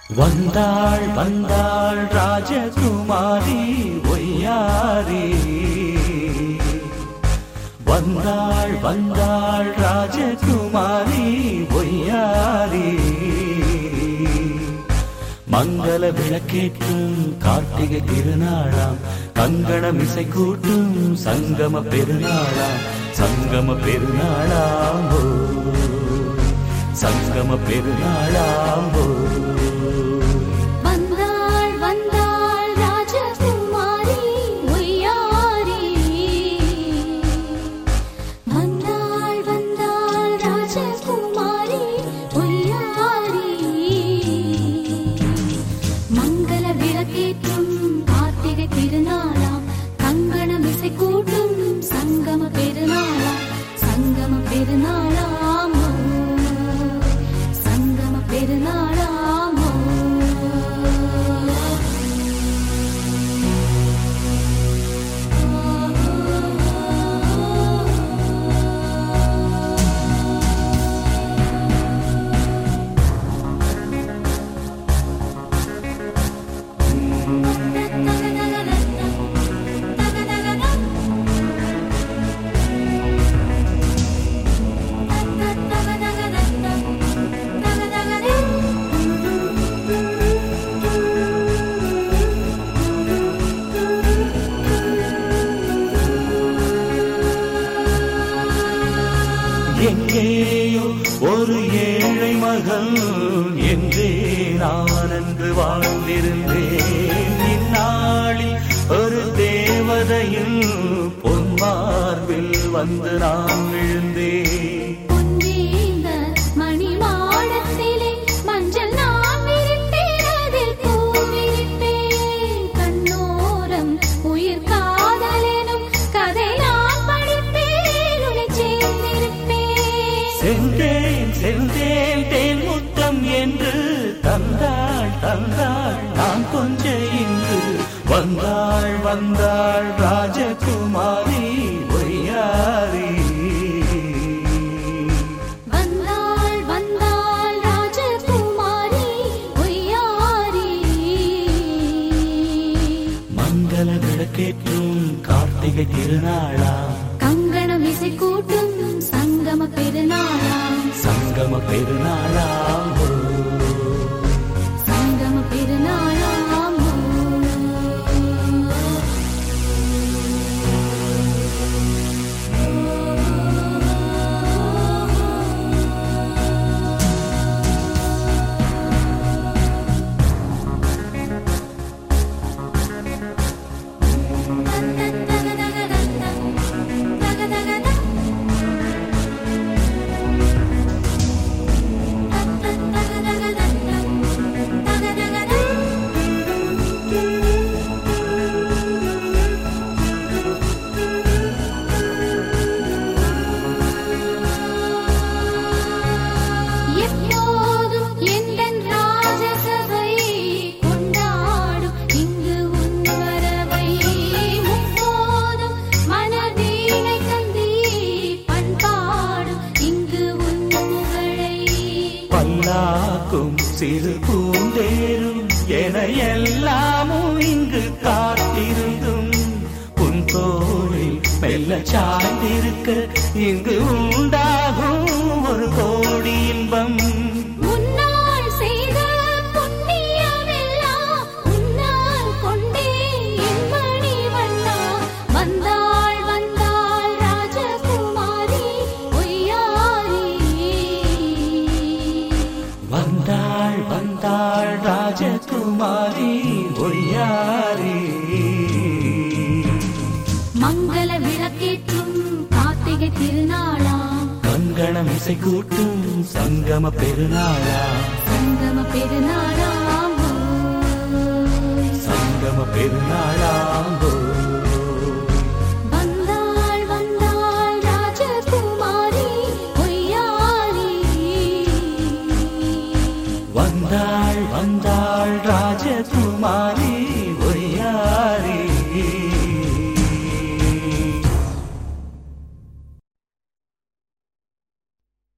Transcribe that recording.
வந்தாள் வந்தாள் ராஜகுமாரி ஒய்யாரி வந்தாள் வந்தாள் ராஜகுமாரி ஒய்யாரி மங்கள விளக்கேற்றும் கார்த்திகை திருநாளாம் கங்கணம் இசை கூட்டும் சங்கம பெருநாளாம் சங்கம பெருநாளாம் ஓ. சங்கம பெருநாளாம் ஓ. வந்தாள் வந்தாள் ராஜகுமாரி ஒய்யாரி வந்தாள் வந்தாள் ராஜகுமாரி ஒய்யாரி மங்கள விளக்கேற்றும் கார்த்திகை திருநாளாம் கங்கணம் இசை கூட்டும் சங்கம பெருநாளாம் சங்கம பெருநாளாம் ஓ. சங்கம பெருநாளாம் ஓ. எங்கேயோ ஒரு ஏழை மகள் என்றே நான் அன்று வாழ்ந்திருந்தேன் இந்நாளில் ஒரு தேவதையில் பொன்மார்பில் வந்து நான் விழுந்தேன் பொன்னேந்த மணிமாடத்திலே மஞ்சள் நான் விரிப்பேன், அதில் பூ விரிப்பேன். கண்ணோரம் உயிர் காதலெனும் கதை நான் படிப்பேன், உன்னைச் சேர்ந்திருப்பேன். சென்றேன் சென்றேன் தேன் முத்தம் என்று தந்தாள் தந்தாள் நான் கொஞ்ச இங்கு வந்தாள் வந்தாள் ராஜகுமாரி ஒய்யாரி வந்தாள் வந்தாள் ராஜகுமாரி ஒய்யாரி மங்கள விளக்கேற்றும் கார்த்திகை திருநாளா கங்கணம் இசை கூட்டும் சங்கம பெருநாளாம் சங்கம பெருநாளா ஓ. சங்கம பெருநாளாம் ஓ. எப்போதும் எந்தன் ராஜசபை கொண்டாடும் இங்கு உன் வரவை முப்போதும் மனதீனை தந்தி பண்பாடும் இங்கு உன் புகழை பல்லாக்கும் சிறு பூந்தேரும் என எல்லாமும் இங்கு காத்திருந்தும் உன் தோளில் மெல்ல சாய்ந்திருக்க இங்கு உண்டாகும் ஒரு கோடி இன்பம் முன்னால் செய்த புண்ணியமெல்லாம் உன்னால் கொண்டே என் மணி வண்ணா வந்தாள் வந்தாள் ராஜகுமாரி ஒய்யாரி வந்தாள் வந்தாள் ராஜகுமாரி ஒய்யாரி மங்கள விளக்கேற்றும் கார்த்திகை திருநாளாம் கங்கணம் இசை கூட்டும் சங்கம பெருநாளா சங்கம பெருநாளாம் ஓ. சங்கம பெருநாள்